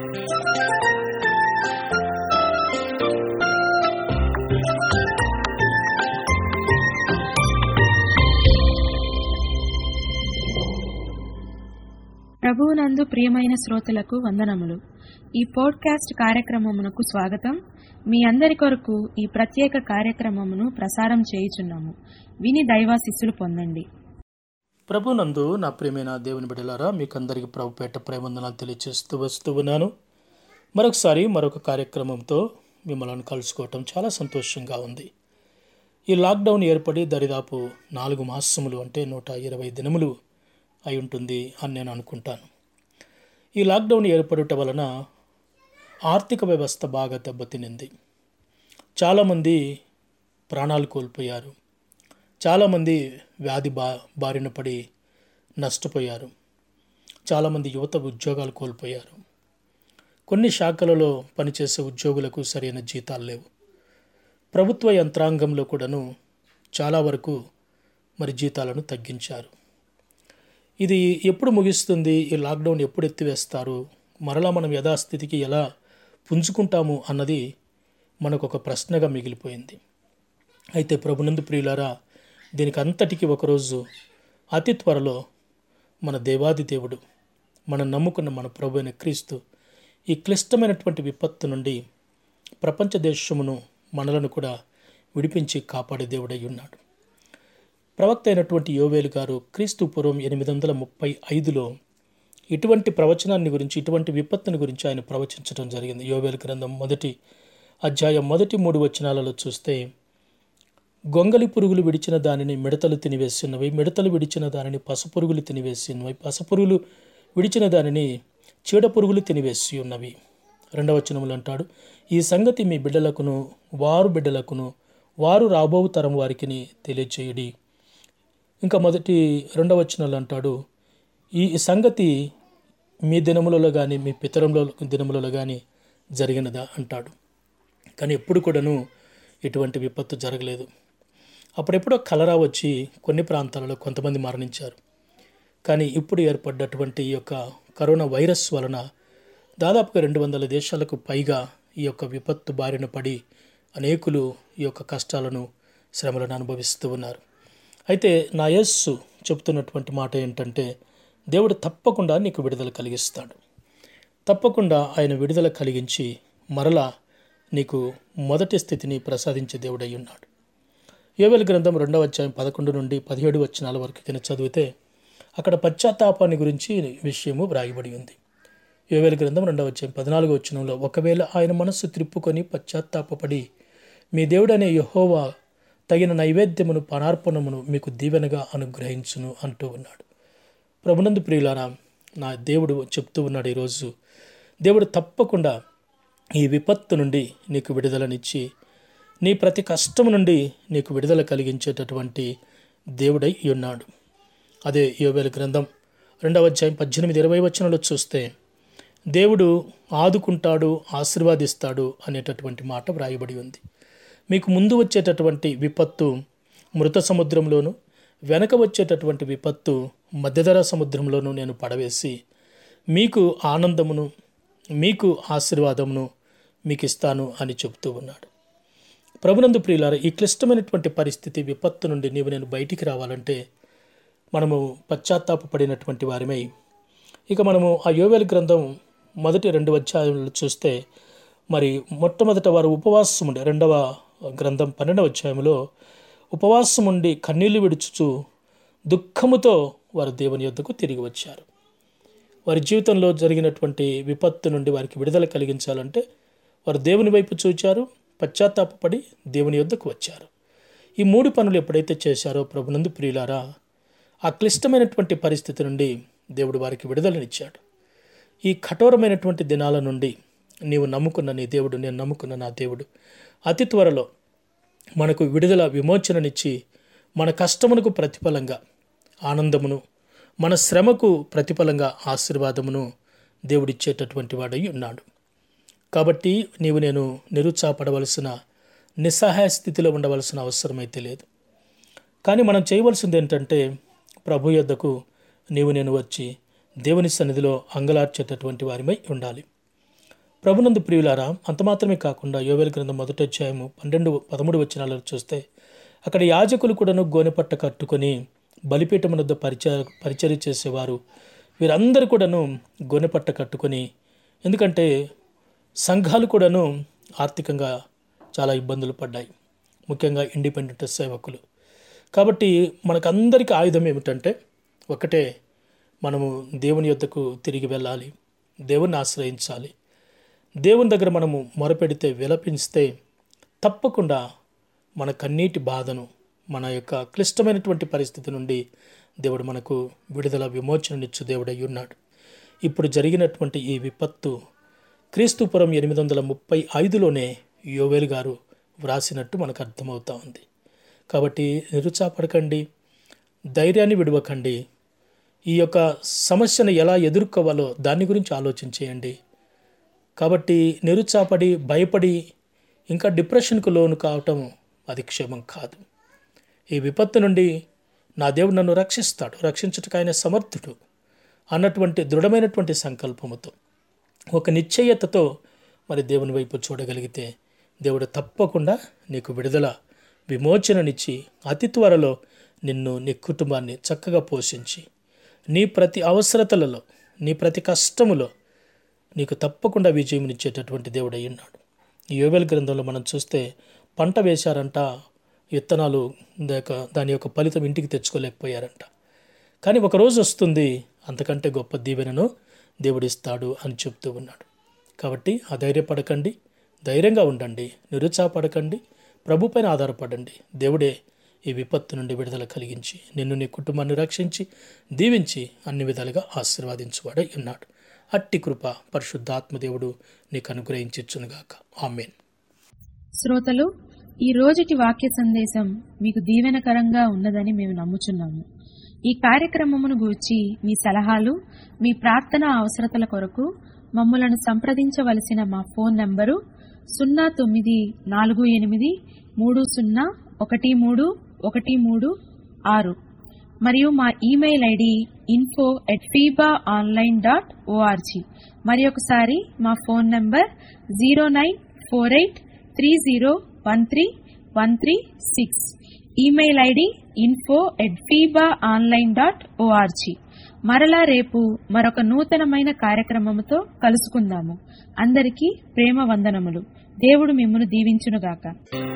ప్రభువునందు ప్రియమైన శ్రోతలకు వందనములు ఈ పోడ్కాస్ట్ కార్యక్రమమునకు స్వాగతం మీ అందరి కొరకు ఈ ప్రత్యేక కార్యక్రమమును ప్రసారం చేయుచున్నాము విని దైవాశిస్సులు పొందండి ప్రభునందు నా ప్రియమైన దేవుని బిడ్డలారా మీకు అందరికీ ప్రభు పేట ప్రేమందనాలు తెలియజేస్తూ వస్తూ ఉన్నాను మరొకసారి మరొక కార్యక్రమంతో మిమ్మల్ని కలుసుకోవటం చాలా సంతోషంగా ఉంది ఈ లాక్డౌన్ ఏర్పడి దరిదాపు నాలుగు మాసములు అంటే నూట ఇరవై దినములు అయి ఉంటుంది అని నేను అనుకుంటాను ఈ లాక్డౌన్ ఏర్పడటం వలన ఆర్థిక వ్యవస్థ బాగా దెబ్బతినింది చాలామంది ప్రాణాలు కోల్పోయారు చాలామంది వ్యాధి బా బారిన పడి నష్టపోయారు చాలామంది యువత ఉద్యోగాలు కోల్పోయారు కొన్ని శాఖలలో పనిచేసే ఉద్యోగులకు సరైన జీతాలు లేవు ప్రభుత్వ యంత్రాంగంలో కూడాను చాలా వరకు మరి జీతాలను తగ్గించారు ఇది ఎప్పుడు ముగిస్తుంది ఈ లాక్డౌన్ ఎప్పుడు ఎత్తివేస్తారు మరలా మనం యథాస్థితికి ఎలా పుంజుకుంటాము అన్నది మనకు ఒక ప్రశ్నగా మిగిలిపోయింది అయితే ప్రభునందు ప్రియులారా దీనికి అంతటికి ఒకరోజు అతి త్వరలో మన దేవాది దేవుడు మనం నమ్ముకున్న మన ప్రభు అయిన క్రీస్తు ఈ క్లిష్టమైనటువంటి విపత్తు నుండి ప్రపంచ దేశమును మనలను కూడా విడిపించి కాపాడే దేవుడై ఉన్నాడు ప్రవక్త అయినటువంటి యోవేలు గారు క్రీస్తు పూర్వం ఎనిమిది వందల ముప్పై ఐదులో ఇటువంటి ప్రవచనాన్ని గురించి ఇటువంటి విపత్తుని గురించి ఆయన ప్రవచించడం జరిగింది యోవేలు గ్రంథం మొదటి అధ్యాయం మొదటి మూడు వచనాలలో చూస్తే గొంగలి పురుగులు విడిచిన దానిని మిడతలు తినివేసినవి మిడతలు విడిచిన దానిని పసపురుగులు తినివేసినవి పసపురుగులు విడిచిన దానిని చీడ పురుగులు తినివేసి ఉన్నవి రెండవ వచనములు అంటాడు ఈ సంగతి మీ బిడ్డలకును వారు బిడ్డలకును వారు రాబో తరం వారికి తెలియచేయడి ఇంకా మొదటి రెండవ వచనాలు అంటాడు ఈ సంగతి మీ దినములలో కానీ మీ పితరంలో దినములలో కానీ జరిగినదా అంటాడు కానీ ఎప్పుడు కూడాను ఇటువంటి విపత్తు జరగలేదు అప్పుడెప్పుడో కలరా వచ్చి కొన్ని ప్రాంతాలలో కొంతమంది మరణించారు కానీ ఇప్పుడు ఏర్పడ్డటువంటి ఈ యొక్క కరోనా వైరస్ వలన దాదాపుగా రెండు వందల దేశాలకు పైగా ఈ యొక్క విపత్తు బారిన పడి అనేకులు ఈ యొక్క కష్టాలను శ్రమలను అనుభవిస్తూ ఉన్నారు అయితే నా యస్సు చెప్తున్నటువంటి మాట ఏంటంటే దేవుడు తప్పకుండా నీకు విడుదల కలిగిస్తాడు తప్పకుండా ఆయన విడుదల కలిగించి మరలా నీకు మొదటి స్థితిని ప్రసాదించే దేవుడై ఉన్నాడు యోవేల్ గ్రంథం రెండవ అధ్యాయం పదకొండు నుండి పదిహేడు వచనాల వరకు కింద చదివితే అక్కడ పశ్చాత్తాపాన్ని గురించి విషయము వ్రాయబడి ఉంది యోవేల్ గ్రంథం రెండవ అధ్యాయం పద్నాలుగు వచనంలో ఒకవేళ ఆయన మనస్సు త్రిప్పుకొని పశ్చాత్తాపడి మీ దేవుడనే యహోవా తగిన నైవేద్యమును పనార్పణమును మీకు దీవెనగా అనుగ్రహించును అంటూ ఉన్నాడు ప్రభునందు ప్రియులారా నా దేవుడు చెప్తూ ఉన్నాడు ఈరోజు దేవుడు తప్పకుండా ఈ విపత్తు నుండి నీకు విడుదలనిచ్చి నీ ప్రతి కష్టం నుండి నీకు విడుదల కలిగించేటటువంటి దేవుడై ఉన్నాడు అదే యోవేల గ్రంథం రెండవ అధ్యాయం పద్దెనిమిది ఇరవై వచనంలో చూస్తే దేవుడు ఆదుకుంటాడు ఆశీర్వాదిస్తాడు అనేటటువంటి మాట వ్రాయబడి ఉంది మీకు ముందు వచ్చేటటువంటి విపత్తు మృత సముద్రంలోను వెనక వచ్చేటటువంటి విపత్తు మధ్యధర సముద్రంలోనూ నేను పడవేసి మీకు ఆనందమును మీకు ఆశీర్వాదమును మీకు ఇస్తాను అని చెబుతూ ఉన్నాడు ప్రభునందు ప్రియులార ఈ క్లిష్టమైనటువంటి పరిస్థితి విపత్తు నుండి నీవు నేను బయటికి రావాలంటే మనము పశ్చాత్తాపడినటువంటి వారిమై ఇక మనము ఆ యోవేల గ్రంథం మొదటి రెండు అధ్యాయంలో చూస్తే మరి మొట్టమొదట వారు ఉపవాసం ఉండి రెండవ గ్రంథం పన్నెండవ అధ్యాయంలో ఉపవాసం ఉండి కన్నీళ్లు విడుచుచు దుఃఖముతో వారు దేవుని యొద్దకు తిరిగి వచ్చారు వారి జీవితంలో జరిగినటువంటి విపత్తు నుండి వారికి విడుదల కలిగించాలంటే వారు దేవుని వైపు చూచారు పశ్చాత్తాపడి దేవుని యొద్దకు వచ్చారు ఈ మూడు పనులు ఎప్పుడైతే చేశారో ప్రభునందు ప్రియులారా ఆ క్లిష్టమైనటువంటి పరిస్థితి నుండి దేవుడు వారికి విడుదలనిచ్చాడు ఈ కఠోరమైనటువంటి దినాల నుండి నీవు నమ్ముకున్న నీ దేవుడు నేను నమ్ముకున్న నా దేవుడు అతి త్వరలో మనకు విడుదల విమోచననిచ్చి మన కష్టమునకు ప్రతిఫలంగా ఆనందమును మన శ్రమకు ప్రతిఫలంగా ఆశీర్వాదమును దేవుడిచ్చేటటువంటి వాడై ఉన్నాడు కాబట్టి నీవు నేను నిరుత్సాహపడవలసిన నిస్సహాయ స్థితిలో ఉండవలసిన అవసరం అయితే లేదు కానీ మనం చేయవలసింది ఏంటంటే ప్రభు యొద్దకు నీవు నేను వచ్చి దేవుని సన్నిధిలో అంగలార్చేటటువంటి వారిమై ఉండాలి ప్రభునందు ప్రియులారా అంత మాత్రమే కాకుండా యోవేల గ్రంథం మొదటి అధ్యాయము పన్నెండు పదమూడు వచనాలను చూస్తే అక్కడ యాజకులు కూడాను గోనెపట్ట కట్టుకొని బలిపీఠమునద్ద పరిచయ పరిచర్య చేసేవారు వీరందరూ కూడాను గోనెపట్ట కట్టుకొని ఎందుకంటే సంఘాలు కూడాను ఆర్థికంగా చాలా ఇబ్బందులు పడ్డాయి ముఖ్యంగా ఇండిపెండెంట్ సేవకులు కాబట్టి మనకందరికీ ఆయుధం ఏమిటంటే ఒకటే మనము దేవుని యొద్దకు తిరిగి వెళ్ళాలి దేవుని ఆశ్రయించాలి దేవుని దగ్గర మనము మొరపెడితే విలపిస్తే తప్పకుండా మన కన్నీటి బాధను మన యొక్క క్లిష్టమైనటువంటి పరిస్థితి నుండి దేవుడు మనకు విడుదల విమోచననిచ్చు దేవుడై ఉన్నాడు ఇప్పుడు జరిగినటువంటి ఈ విపత్తు క్రీస్తుపురం ఎనిమిది వందల ముప్పై ఐదులోనే యోవేలు గారు వ్రాసినట్టు మనకు అర్థమవుతా ఉంది కాబట్టి నిరుత్సాహపడకండి ధైర్యాన్ని విడవకండి ఈ యొక్క సమస్యను ఎలా ఎదుర్కోవాలో దాని గురించి ఆలోచించేయండి కాబట్టి నిరుత్సాహపడి భయపడి ఇంకా డిప్రెషన్కు లోను కావటం అది క్షేమం కాదు ఈ విపత్తు నుండి నా దేవుడు నన్ను రక్షిస్తాడు రక్షించుటకు ఆయన సమర్థుడు అన్నటువంటి దృఢమైనటువంటి సంకల్పముతో ఒక నిశ్చయతతో మరి దేవుని వైపు చూడగలిగితే దేవుడు తప్పకుండా నీకు విడుదల విమోచననిచ్చి అతి త్వరలో నిన్ను నీ కుటుంబాన్ని చక్కగా పోషించి నీ ప్రతి అవసరతలలో నీ ప్రతి కష్టములో నీకు తప్పకుండా విజయమునిచ్చేటటువంటి దేవుడు అయి ఉన్నాడు ఈ యోబెల్ గ్రంథంలో మనం చూస్తే పంట వేశారంట విత్తనాలు దాక దాని యొక్క ఫలితం ఇంటికి తెచ్చుకోలేకపోయారంట కానీ ఒక రోజు వస్తుంది అంతకంటే గొప్ప దీవెనను దేవుడిస్తాడు అని చెప్తూ ఉన్నాడు కాబట్టి అధైర్యపడకండి ధైర్యంగా ఉండండి నిరుత్సాహపడకండి ప్రభుపైన ఆధారపడండి దేవుడే ఈ విపత్తు నుండి విడుదల కలిగించి నిన్ను నీ కుటుంబాన్ని రక్షించి దీవించి అన్ని విధాలుగా ఆశీర్వాదించువాడై ఉన్నాడు అట్టి కృప పరిశుద్ధాత్మదేవుడు నీకు అనుగ్రహించునుగాక ఆమెన్ శ్రోతలు ఈ రోజుటి వాక్య సందేశం మీకు దీవెనకరంగా ఉన్నదని మేము నమ్ముచున్నాము ఈ కార్యక్రమమును గూర్చి మీ సలహాలు మీ ప్రార్థన అవసరతల కొరకు మమ్మలను సంప్రదించవలసిన మా ఫోన్ నంబరు సున్నా తొమ్మిది నాలుగు ఎనిమిది మూడు సున్నా ఒకటి మూడు ఒకటి మూడు ఆరు మరియు మా email ID info at FEBA online dot O R G మరి ఒకసారి మా phone number zero nine four eight three zero one three one three six email ID info at FEBA online dot O R G మరలా రేపు మరొక నూతనమైన కార్యక్రమముతో కలుసుకుందాము అందరికీ ప్రేమ వందనములు దేవుడు మిమ్మను దీవించునుగాక